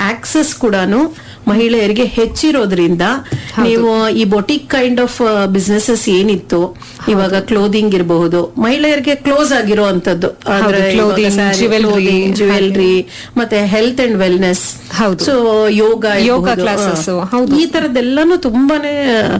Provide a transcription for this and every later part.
Access ಕೂಡ ಮಹಿಳೆಯರಿಗೆ ಹೆಚ್ಚಿರೋದ್ರಿಂದ ನೀವು ಈ ಬೊಟಿಕ್ ಕೈಂಡ್ ಆಫ್ ಬಿಸ್ನೆಸಸ್ ಏನಿತ್ತು ಇವಾಗ ಕ್ಲೋದಿಂಗ್ ಇರಬಹುದು ಮಹಿಳೆಯರಿಗೆ ಕ್ಲೋಸ್ ಆಗಿರೋ ಅಂತದ್ದು clothing, jewelry, ಜ್ಯುವೆಲ್ರಿ ಮತ್ತೆ ಹೆಲ್ತ್ ಅಂಡ್ ವೆಲ್ನೆಸ್ ಹೌದು. ಸೊ ಯೋಗ ಯೋಗ ಇರ್ಬೋದು. classes, ಆ, ಹೌದು. ಈ ತರದೆಲ್ಲಾನು ತುಂಬಾನೇ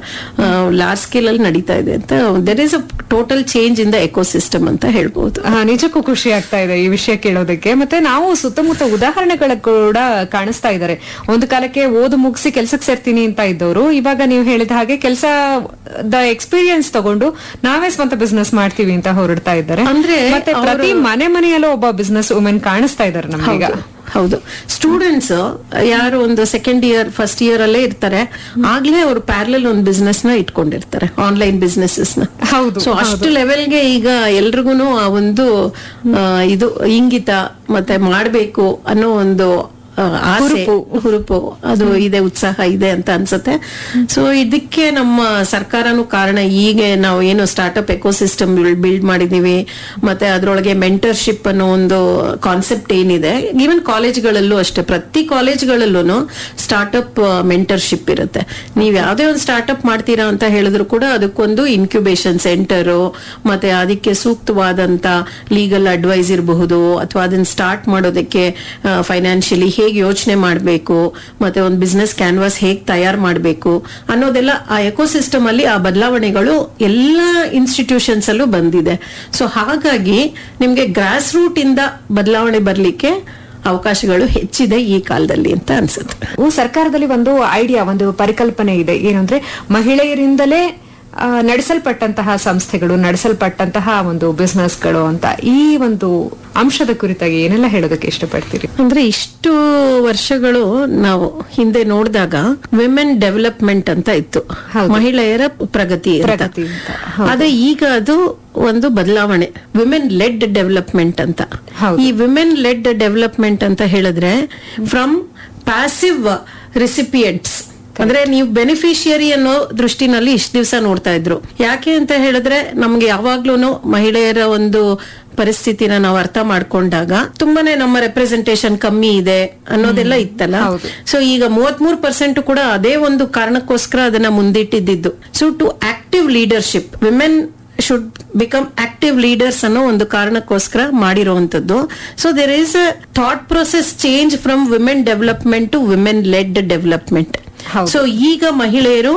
ಲಾರ್ಜ್ ಸ್ಕೇಲ್ ಅಲ್ಲಿ ನಡೀತಾ ಇದೆ ಅಂತ there is a total change in the ecosystem ಅಂತ ಹೇಳ್ಬಹುದು ಆ, ನಿಜಕ್ಕೂ ಖುಷಿ ಆಗ್ತಾ ಇದೆ ಈ ವಿಷಯ ಕೇಳೋದಕ್ಕೆ ಮತ್ತೆ ನಾವು ಸುತ್ತಮುತ್ತ ಉದಾಹರಣೆಗಳ ಕೂಡ ಕಾಣಿಸ್ತಾ ಇದ್ದಾರೆ ಒಂದು ಕಾಲಕ್ಕೆ ಓದು ಮುಗಿಸಿ ಕೆಲ್ಸಕ್ಕೆ ಸೇರ್ತೀನಿ ಅಂತ ಇದ್ದವರು ಇವಾಗ ನೀವು ಹೇಳಿದ ಹಾಗೆ ಕೆಲಸದ ಎಕ್ಸ್ಪೀರಿಯನ್ಸ್ ತಗೊಂಡು ನಾವೇ ಸ್ವಂತ ಬಿಸ್ನೆಸ್ ಮಾಡ್ತೀವಿ ಅಂತ ಹೊರಡ್ತಾ ಇದ್ದಾರೆ ಅಂದ್ರೆ ಮತ್ತೆ ಪ್ರತಿ ಮನೆ ಮನೆಯಲ್ಲೂ ಒಬ್ಬ ಬಿಸ್ನೆಸ್ ವುಮೆನ್ ಕಾಣಿಸ್ತಾ ಇದ್ದಾರೆ ನಮಗೀಗ ಹೌದು ಹೌದು ಸ್ಟೂಡೆಂಟ್ಸ್ ಯಾರು ಒಂದು ಸೆಕೆಂಡ್ ಇಯರ್ ಫಸ್ಟ್ ಇಯರ್ ಅಲ್ಲೇ ಇರ್ತಾರೆ ಆಗ್ಲೇ ಅವ್ರು ಪ್ಯಾರಲಲ್ ಒಂದು ಬಿಸ್ನೆಸ್ ನ ಇಟ್ಕೊಂಡಿರ್ತಾರೆ ಆನ್ಲೈನ್ ಬಿಸ್ನೆಸಸ್ ನ ಹೌದು, ಸೊ ಅಷ್ಟು ಲೆವೆಲ್ಗೆ ಈಗ ಎಲ್ರಿಗೂ ಆ ಒಂದು ಆ, ಇದು ಇಂಗಿತ ಮತ್ತೆ ಮಾಡ್ಬೇಕು ಅನ್ನೋ ಒಂದು ಆ, ಆಸೆ ಹುರುಪು ಅದು ಇದೆ ಉತ್ಸಾಹ ಇದೆ ಅಂತ ಅನ್ಸುತ್ತೆ ಸೊ ಇದಕ್ಕೆ ನಮ್ಮ ಸರ್ಕಾರನು ಕಾರಣ ಈಗ ನಾವು ಏನು ಸ್ಟಾರ್ಟ್ಅಪ್ ಎಕೋಸಿಸ್ಟಮ್ ಬಿಲ್ಡ್ ಮಾಡಿದೀವಿ ಮತ್ತೆ ಅದ್ರೊಳಗೆ ಮೆಂಟರ್ಶಿಪ್ ಅನ್ನೋ ಒಂದು ಕಾನ್ಸೆಪ್ಟ್ ಏನಿದೆ ಈವನ್ ಕಾಲೇಜ್ಗಳಲ್ಲೂ ಅಷ್ಟೇ ಪ್ರತಿ ಕಾಲೇಜ್ಗಳಲ್ಲೂ ಸ್ಟಾರ್ಟ್ಅಪ್ ಮೆಂಟರ್ಶಿಪ್ ಇರುತ್ತೆ ನೀವ್ ಯಾವ್ದೇ ಒಂದು ಸ್ಟಾರ್ಟ್ಅಪ್ ಮಾಡ್ತೀರಾ ಅಂತ ಹೇಳಿದ್ರು ಕೂಡ ಅದಕ್ಕೊಂದು ಇನ್ಕ್ಯುಬೇಷನ್ ಸೆಂಟರು ಮತ್ತೆ ಅದಕ್ಕೆ ಸೂಕ್ತವಾದಂತ ಲೀಗಲ್ ಅಡ್ವೈಸ್ ಇರಬಹುದು ಅಥವಾ ಅದನ್ನ ಸ್ಟಾರ್ಟ್ ಮಾಡೋದಕ್ಕೆ ಫೈನಾನ್ಷಿಯಲಿ ಹೇಗೆ ಯೋಚನೆ ಮಾಡಬೇಕು ಮತ್ತೆ ಒಂದು ಬಿಸ್ನೆಸ್ ಕ್ಯಾನ್ವಾಸ್ ಹೇಗೆ ತಯಾರು ಮಾಡಬೇಕು ಅನ್ನೋದೆಲ್ಲ ಆ ಎಕೋಸಿಸ್ಟಮ್ ಅಲ್ಲಿ ಆ ಬದಲಾವಣೆಗಳು ಎಲ್ಲ ಇನ್ಸ್ಟಿಟ್ಯೂಷನ್ಸ್ ಅಲ್ಲೂ ಬಂದಿದೆ ಸೊ ಹಾಗಾಗಿ ನಿಮ್ಗೆ ಗ್ರಾಸ್ ರೂಟ್ ಇಂದ ಬದಲಾವಣೆ ಬರ್ಲಿಕ್ಕೆ ಅವಕಾಶಗಳು ಹೆಚ್ಚಿದೆ ಈ ಕಾಲದಲ್ಲಿ ಅಂತ ಅನ್ಸುತ್ತೆ ಓ, ಸರ್ಕಾರದಲ್ಲಿ ಒಂದು ಐಡಿಯಾ ಒಂದು ಪರಿಕಲ್ಪನೆ ಇದೆ ಏನಂದ್ರೆ ಮಹಿಳೆಯರಿಂದಲೇ ಆ, ನಡೆಸಲ್ಪಟ್ಟಂತಹ ಸಂಸ್ಥೆಗಳು ನಡೆಸಲ್ಪಟ್ಟಂತಹ ಒಂದು ಬಿಸ್ನೆಸ್ಗಳು ಅಂತ ಈ ಒಂದು ಅಂಶದ ಕುರಿತಾಗಿ ಏನೆಲ್ಲ ಹೇಳೋದಕ್ಕೆ ಇಷ್ಟಪಡ್ತೀರಿ ಅಂದ್ರೆ ಇಷ್ಟು ವರ್ಷಗಳು ನಾವು ಹಿಂದೆ ನೋಡಿದಾಗ ವಿಮೆನ್ ಡೆವಲಪ್ಮೆಂಟ್ ಅಂತ ಇತ್ತು ಹೌದು. ಮಹಿಳೆಯರ ಪ್ರಗತಿ ಅಂತ. ಪ್ರಗತಿ ಅಂತ, ಹೌದು. ಅದೇ ಈಗ ಅದು ಒಂದು ಬದಲಾವಣೆ ವಿಮೆನ್ ಲೆಡ್ ಡೆವಲಪ್ಮೆಂಟ್ ಅಂತ ಹೌದು. ಈ ವಿಮೆನ್ ಲೆಡ್ ಡೆವಲಪ್ಮೆಂಟ್ ಅಂತ ಹೇಳಿದ್ರೆ ಫ್ರಮ್ ಪ್ಯಾಸಿವ್ ರಿಸಿಪಿಯೆಂಟ್ಸ್ ಅಂದ್ರೆ ನೀವು ಬೆನಿಫಿಷಿಯರಿ ಅನ್ನೋ ದೃಷ್ಟಿನಲ್ಲಿ ಇಷ್ಟ ದಿವಸ ನೋಡ್ತಾ ಇದ್ರು ಯಾಕೆ ಅಂತ ಹೇಳಿದ್ರೆ ನಮ್ಗೆ ಯಾವಾಗ್ಲೂ ಮಹಿಳೆಯರ ಒಂದು ಪರಿಸ್ಥಿತಿನ ನಾವು ಅರ್ಥ ಮಾಡ್ಕೊಂಡಾಗ ತುಂಬಾನೇ ನಮ್ಮ ರೆಪ್ರೆಸೆಂಟೇಶನ್ ಕಮ್ಮಿ ಇದೆ ಅನ್ನೋದೆಲ್ಲ ಇತ್ತಲ್ಲ ಹೌದು. ಸೊ ಈಗ ಮೂವತ್ಮೂರು ಪರ್ಸೆಂಟ್ ಕೂಡ ಅದೇ ಒಂದು ಕಾರಣಕ್ಕೋಸ್ಕರ ಅದನ್ನ ಮುಂದಿಟ್ಟಿದ್ದು so to active leadership women should become active leaders ಅನ್ನೋ ಒಂದು ಕಾರಣಕ್ಕೋಸ್ಕರ ಮಾಡಿರುವಂತದ್ದು so there is a thought process change from women development to women led development ಹೌದು. ಸೊ ಈಗ ಮಹಿಳೆಯರು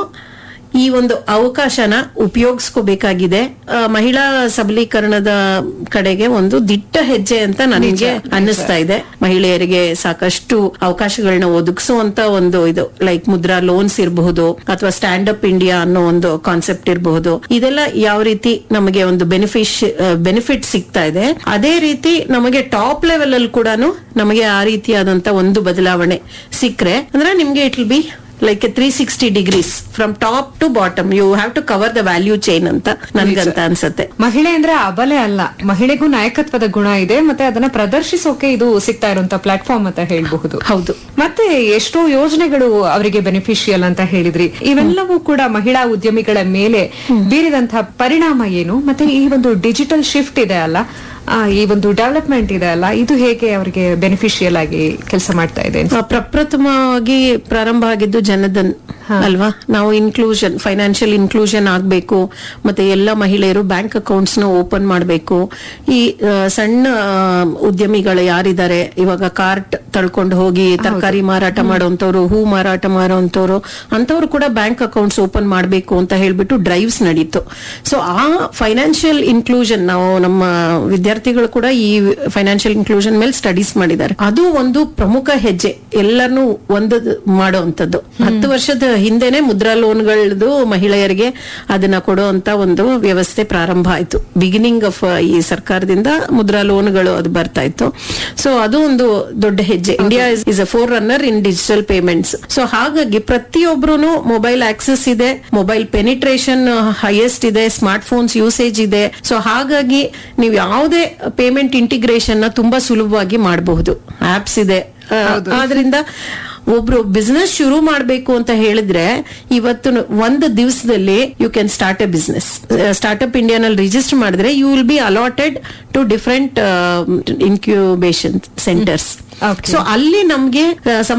ಈ ಒಂದು ಅವಕಾಶನ ಉಪಯೋಗಿಸ್ಕೋಬೇಕಾಗಿದೆ ಆ, ಮಹಿಳಾ ಸಬಲೀಕರಣದ ಕಡೆಗೆ ಒಂದು ದಿಟ್ಟ ಹೆಜ್ಜೆ ಅಂತ ನನಗೆ ಅನ್ನಿಸ್ತಾ ಇದೆ ಮಹಿಳೆಯರಿಗೆ ಸಾಕಷ್ಟು ಅವಕಾಶಗಳನ್ನ ಒದಗಿಸುವಂತ ಒಂದು ಇದು ಲೈಕ್ ಮುದ್ರಾ ಲೋನ್ಸ್ ಇರಬಹುದು ಅಥವಾ ಸ್ಟ್ಯಾಂಡ್ ಅಪ್ ಇಂಡಿಯಾ ಅನ್ನೋ ಒಂದು ಕಾನ್ಸೆಪ್ಟ್ ಇರಬಹುದು ಇದೆಲ್ಲ ಯಾವ ರೀತಿ ನಮಗೆ ಒಂದು ಬೆನಿಫಿಶ್ ಬೆನಿಫಿಟ್ ಸಿಗ್ತಾ ಇದೆ ಅದೇ ರೀತಿ ನಮಗೆ ಟಾಪ್ ಲೆವೆಲ್ ಅಲ್ಲಿ ಕೂಡ ನಮಗೆ ಆ ರೀತಿಯಾದಂತ ಒಂದು ಬದಲಾವಣೆ ಸಿಕ್ರೆ ಅಂದ್ರೆ ನಿಮ್ಗೆ it will be like three sixty degrees from top to bottom you have to cover the value chain ಅಂತ ನನ್ಗಂತ ಅನ್ಸುತ್ತೆ ಮಹಿಳೆ ಅಂದ್ರೆ ಅಬಲೆ ಅಲ್ಲ ಮಹಿಳೆಗೂ ನಾಯಕತ್ವದ ಗುಣ ಇದೆ ಮತ್ತೆ ಅದನ್ನ ಪ್ರದರ್ಶಿಸೋಕೆ ಇದು ಸಿಗ್ತಾ ಇರುವಂತ ಪ್ಲಾಟ್ಫಾರ್ಮ್ ಅಂತ ಹೇಳಬಹುದು ಹೌದು ಮತ್ತೆ ಎಷ್ಟೋ ಯೋಜನೆಗಳು ಅವರಿಗೆ ಬೆನಿಫಿಷಿಯಲ್ ಅಂತ ಹೇಳಿದ್ರಿ ಇವೆಲ್ಲವೂ ಕೂಡ ಮಹಿಳಾ ಉದ್ಯಮಿಗಳ ಮೇಲೆ ಬೀರಿದಂತಹ ಪರಿಣಾಮ ಏನು ಮತ್ತೆ ಈ ಒಂದು ಡಿಜಿಟಲ್ ಶಿಫ್ಟ್ ಇದೆ ಅಲ್ಲ ಆ, ಈ ಒಂದು ಡೆವಲಪ್ಮೆಂಟ್ ಇದೆ ಅಲ್ಲ ಇದು ಹೇಗೆ ಅವರಿಗೆ ಬೆನಿಫಿಷಿಯಲ್ ಆಗಿ ಕೆಲಸ ಮಾಡ್ತಾ ಇದೆ ಆ, ಪ್ರಪ್ರಥಮವಾಗಿ ಪ್ರಾರಂಭ ಆಗಿದ್ದು ಜನಧನ್ ಅಲ್ವಾ ನಾವು ಇನ್ಕ್ಲೂಷನ್ ಫೈನಾನ್ಷಿಯಲ್ ಇನ್ಕ್ಲೂಷನ್ ಆಗ್ಬೇಕು ಮತ್ತೆ ಎಲ್ಲ ಮಹಿಳೆಯರು ಬ್ಯಾಂಕ್ ಅಕೌಂಟ್ಸ್ ನ ಓಪನ್ ಮಾಡಬೇಕು ಈ ಆ, ಸಣ್ಣ ಆ, ಉದ್ಯಮಿಗಳು ಯಾರಿದ್ದಾರೆ ಇವಾಗ ಕಾರ್ಟ್ ತಳ್ಕೊಂಡು ಹೋಗಿ ತರಕಾರಿ ಮಾರಾಟ ಮಾಡುವಂತವ್ರು ಹೂ ಮಾರಾಟ ಮಾಡುವಂತವ್ರು ಅಂತವ್ರು ಕೂಡ ಬ್ಯಾಂಕ್ ಅಕೌಂಟ್ಸ್ ಓಪನ್ ಮಾಡಬೇಕು ಅಂತ ಹೇಳ್ಬಿಟ್ಟು ಡ್ರೈವ್ಸ್ ನಡೀತು ಸೊ ಆ ಫೈನಾನ್ಷಿಯಲ್ ಇನ್ಕ್ಲೂಷನ್ ನಾವು ನಮ್ಮ ವಿದ್ಯಾರ್ಥಿಗಳು ಕೂಡ ಈ ಫೈನಾನ್ಷಿಯಲ್ ಇನ್ಕ್ಲೂಷನ್ ಮೇಲೆ ಸ್ಟಡೀಸ್ ಮಾಡಿದ್ದಾರೆ ಅದು ಒಂದು ಪ್ರಮುಖ ಹೆಜ್ಜೆ ಎಲ್ಲರನ್ನೂ ಒಂದು ಮಾಡುವಂತದ್ದು ಹತ್ತು ವರ್ಷದ ಹಿಂದೆನೆ ಮುದ್ರಾ ಲೋನ್ಗಳದು ಮಹಿಳೆಯರಿಗೆ ಅದನ್ನ ಕೊಡುವಂತ ಒಂದು ವ್ಯವಸ್ಥೆ ಪ್ರಾರಂಭ ಆಯ್ತು ಬಿಗಿನಿಂಗ್ ಆಫ್ ಈ ಸರ್ಕಾರದಿಂದ ಮುದ್ರಾ ಲೋನ್ಗಳು ಅದು ಬರ್ತಾ ಇತ್ತು ಸೊ ಅದು ಒಂದು ದೊಡ್ಡ ಹೆಜ್ಜೆ India is a forerunner in digital payments so ಹಾಗಾಗಿ ಪ್ರತಿಯೊಬ್ರು ಮೊಬೈಲ್ ಆಕ್ಸೆಸ್ ಇದೆ ಮೊಬೈಲ್ ಪೆನಿಟ್ರೇಷನ್ ಹೈಯೆಸ್ಟ್ ಇದೆ ಸ್ಮಾರ್ಟ್ ಫೋನ್ಸ್ ಯೂಸೇಜ್ ಇದೆ ಸೊ ಹಾಗಾಗಿ ನೀವು ಯಾವುದೇ ಪೇಮೆಂಟ್ ಇಂಟಿಗ್ರೇಷನ್ ನ ತುಂಬಾ ಸುಲಭವಾಗಿ ಮಾಡಬಹುದು ಆಪ್ಸ್ ಇದೆ ಆ, ಆದ್ರಿಂದ ಒಬ್ರು ಬಿಸ್ನೆಸ್ ಶುರು ಮಾಡಬೇಕು ಅಂತ ಹೇಳಿದ್ರೆ ಇವತ್ತು ಒಂದು ದಿವಸದಲ್ಲಿ you can start a business startup ಇಂಡಿಯಾನಲ್ಲಿ ರಿಜಿಸ್ಟರ್ ಮಾಡಿದ್ರೆ you will be allotted to different incubation centres Okay. So ಅಲ್ಲಿ ನಮ್ಗೆ ಆ,